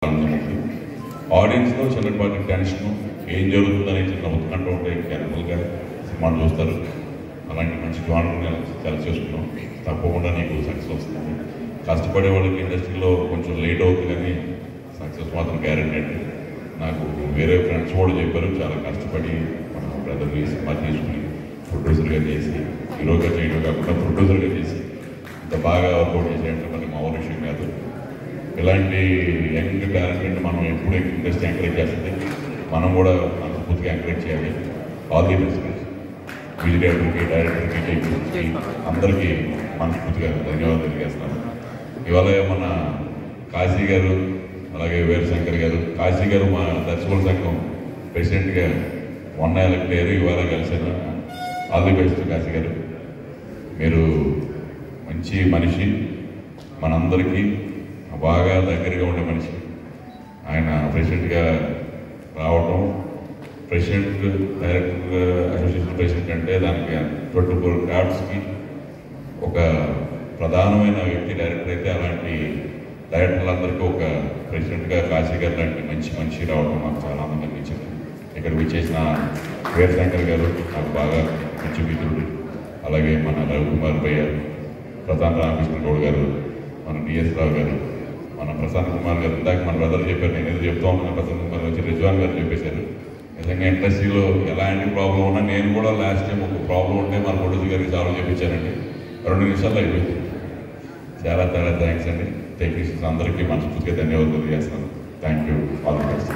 ఆడియన్స్లో చిన్నపాటి టెన్షన్ ఏం జరుగుతుందని చిన్న ఉత్కంఠ ఉంటే క్యాన్సల్గా సినిమాలు చూస్తారు అలాంటి మంచి జానర్ని సెలెక్ట్ చేసుకున్నాం తప్పకుండా నీకు సక్సెస్ వస్తుంది కష్టపడే వాళ్ళకి ఇండస్ట్రీలో కొంచెం లేట్ అవుతుంది కానీ సక్సెస్ మాత్రం గ్యారెంటీ అండి నాకు వేరే ఫ్రెండ్స్ కూడా చెప్పారు చాలా కష్టపడి మన బ్రదర్ని సినిమా తీసుకుని ప్రొడ్యూసర్గా చేసి హీరోగా చేయడం కాకుండా ప్రొడ్యూసర్గా చేసి ఇంత బాగా వర్కౌట్ చేసేయంటే మరి మామూలు విషయం కాదు ఇలాంటి యంగ్ టాలెంట్ మనం ఎప్పుడు ఇండస్ట్రీ ఎంకరేజ్ చేస్తుంది మనం కూడా మనస్ఫూర్తిగా ఎంకరేజ్ చేయాలి ఆల్ ది బెస్ట్ విజిటేటర్కి డైరెక్టర్కి టెక్నీషియన్స్కి అందరికీ మనస్ఫూర్తిగా ధన్యవాదాలు తెలియజేస్తాను ఇవాళ మన కాశీ గారు అలాగే వీరశంకర్ గారు కాశీ గారు మా దర్శకుల సంఘం ప్రెసిడెంట్గా మొన్న ఎలక్ట్ అయ్యారు ఇవాళ కలిసాను all the best Kashi garu మీరు మంచి మనిషి మనందరికీ బాగా దగ్గరగా ఉండే మనిషి ఆయన ప్రెసిడెంట్గా రావటం ప్రెసిడెంట్ డైరెక్టర్ అసోసియేషన్ ప్రెసిడెంట్ అంటే దానికి ట్వంటీ ఫోర్ క్రాఫ్ట్స్కి ఒక ప్రధానమైన వ్యక్తి డైరెక్టర్ అయితే అలాంటి డైరెక్టర్లందరికీ ఒక ప్రెసిడెంట్గా కాశీ గారు లాంటి మంచి మనిషి రావడం మాకు చాలా ఆనందం ఇచ్చింది ఇక్కడ విచ్చేసిన వీరశంకర్ గారు నాకు బాగా మంచి మిత్రుడు అలాగే మన రవికుమార్ భయ్య ప్రశాంత్ రామకృష్ణ గౌడ్ గారు మన డిఎస్ రావు గారు మన ప్రశాంత్ కుమార్ గారు ఇందాక మన బ్రదర్ చెప్పారు నేను ఏదో చెప్తా ఉన్నాను ప్రశాంత్ కుమార్ వచ్చి రిజ్వాన్ గారు చెప్పేశారు నిజంగా ఇండస్ట్రీలో ఎలాంటి ప్రాబ్లం ఉన్నా నేను కూడా లాస్ట్ టైం ఒక ప్రాబ్లం ఉంటే మన ప్రొడ్యూసర్ గారికి సాల్వ్ చేయించానండి రెండు నిమిషాల్లో అయిపోయింది చాలా చాలా థ్యాంక్స్ అండి టెక్నీషియన్స్ అందరికీ మనస్ఫూర్తిగా ధన్యవాదాలు తెలియజేస్తాను thank you all the best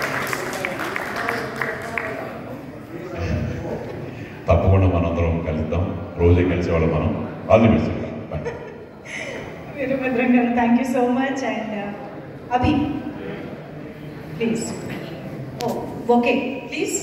తప్పకుండా మనందరం కలుద్దాం రోజే కలిసేవాళ్ళం మనం all the best bye Veerabhadram garu thank you so much and Abhi please ఓ ఓకే ప్లీజ్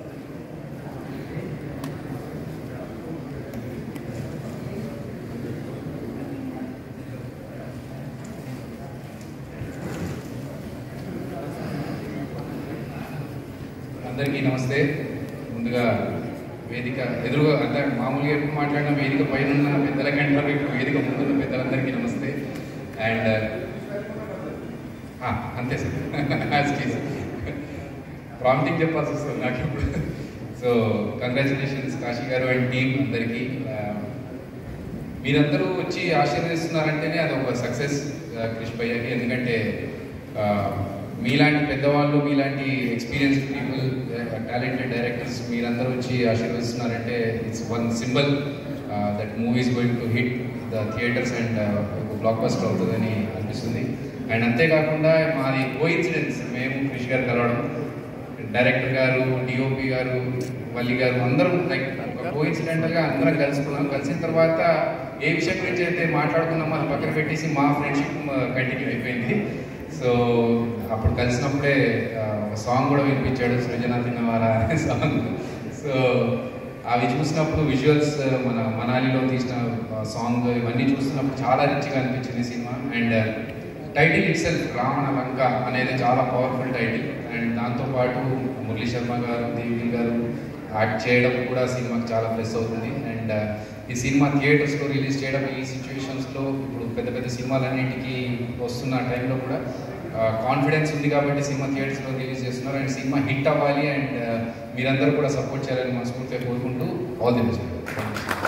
అందరికీ నమస్తే ముందుగా వేదిక ఎదురుగా అంటే మామూలుగా ఎప్పుడు మాట్లాడిన వేదిక పైన ఉన్న పెద్దల కంటారు ఇప్పుడు వేదిక ముందున్న పెద్దలందరికీ నమస్తే అండ్ అంతే సార్ ప్రాంప్టింగ్ చెప్పాల్సి వస్తుంది నాకు ఇప్పుడు సో కంగ్రాచులేషన్స్ కాశీ గారు అండ్ టీమ్ అందరికీ Uh, మీరందరూ వచ్చి ఆశీర్వదిస్తున్నారంటేనే అది ఒక సక్సెస్ క్రిష్ భయ్యకి ఎందుకంటే ఆ, మీలాంటి పెద్దవాళ్ళు మీలాంటి ఎక్స్పీరియన్స్ పీపుల్ టాలెంటెడ్ డైరెక్టర్స్ మీరందరూ వచ్చి ఆశీర్వదిస్తున్నారంటే it's one symbol that movies going to hit the theatres and blockbuster అవుతుందని అనిపిస్తుంది అండ్ అంతేకాకుండా మాది కోఇన్సిడెన్స్ మేము క్రిష్ గారు కలవడం డైరెక్టర్ గారు డిఓపి గారు వల్లి గారు అందరం లైక్ కోఇన్సిడెంటల్ గా అందరం కలుసుకున్నాం కలిసిన తర్వాత ఏ విషయం గురించి అయితే మాట్లాడుకున్నామో అది పక్కన పెట్టేసి మా ఫ్రెండ్షిప్ కంటిన్యూ అయిపోయింది సో అప్పుడు కలిసినప్పుడే ఆ, ఒక సాంగ్ కూడా వినిపించాడు సృజన తిన్నవారా అనే సాంగ్ సో అవి చూసినప్పుడు విజువల్స్ మన మనాలిలో తీసిన సాంగ్ ఇవన్నీ చూస్తున్నప్పుడు చాలా రిచ్గా అనిపించింది cinema and title itself Ravana Lanka అనేది చాలా పవర్ఫుల్ టైటిల్ అండ్ దాంతోపాటు మురళీ శర్మ గారు దేవి గారు యాక్ట్ చేయడం కూడా సినిమాకి చాలా ప్లస్ అవుతుంది అండ్ ఈ సినిమా థియేటర్స్లో రిలీజ్ చేయడం ఈ సిచ్యువేషన్స్లో ఇప్పుడు పెద్ద పెద్ద సినిమాలన్నింటికి వస్తున్న టైంలో కూడా కాన్ఫిడెన్స్ ఉంది కాబట్టి సినిమా థియేటర్స్లో రిలీజ్ చేస్తున్నారు అండ్ సినిమా హిట్ అవ్వాలి అండ్ మీరందరూ కూడా సపోర్ట్ చేయాలని మనస్ఫూర్తిగా కోరుకుంటూ ఆల్ ది బెస్ట్